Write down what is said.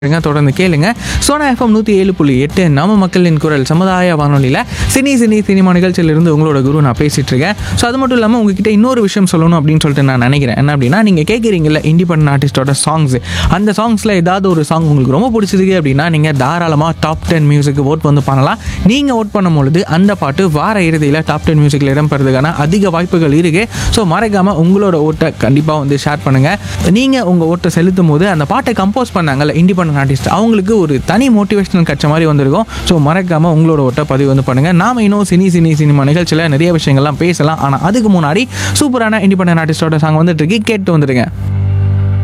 இருங்க, தொடர்ந்து கேளுங்க சோனா எஃப்எம் நூற்றி ஏழு புள்ளி எட்டு நம்ம மக்களின் குரல் சமுதாய வானொலியில் சினி சினி சினிமா நிகழ்ச்சியிலிருந்து உங்களோட குரு நான் பேசிட்டு இருக்கேன் ஸோ அது மட்டும் இல்லாமல் உங்ககிட்ட இன்னொரு விஷயம் சொல்லணும் அப்படின்னு சொல்லிட்டு நான் நினைக்கிறேன் என்ன அப்படின்னா நீங்கள் கேட்குறீங்கல்ல இண்டிபெண்ட் ஆர்டிஸ்டோட சாங்ஸ் அந்த சாங்ஸில் ஏதாவது ஒரு சாங் உங்களுக்கு ரொம்ப பிடிச்சிருக்கு அப்படின்னா நீங்கள் தாராளமாக டாப் டென் மியூசிக் ஓட் வந்து பண்ணலாம் நீங்கள் ஓட் பண்ணும்பொழுது அந்த பாட்டு வார இறுதியில் டாப் டென் மியூசிக்கில் இடம்பெறதுக்கான அதிக வாய்ப்புகள் இருக்கு ஸோ மறக்காமல் உங்களோட ஓட்டை கண்டிப்பாக வந்து ஷேர் பண்ணுங்கள் நீங்கள் உங்கள் ஓட்டை செலுத்தும் போது அந்த பாட்டை கம்போஸ் பண்ணாங்கல்ல இண்டிபெண்ட் ஆர்டிஸ்ட் அவங்களுக்கு ஒரு தனி மோட்டிவேஷனல் கட்ச மாதிரி வந்திருக்கும் ஸோ மறக்காமல் உங்களோட ஓட்டை பதிவு வந்து பண்ணுங்கள் நாம இன்னும் சினி சினி சினிமா நிகழ்ச்சியில் நிறைய விஷயங்கள்லாம் பேசலாம் ஆனால் அதுக்கு முன்னாடி சூப்பரான இண்டிபெண்ட் ஆர்டிஸ்டோட சாங் வந்துட்டு இருக்கு கேட்டு வந்துடுங்க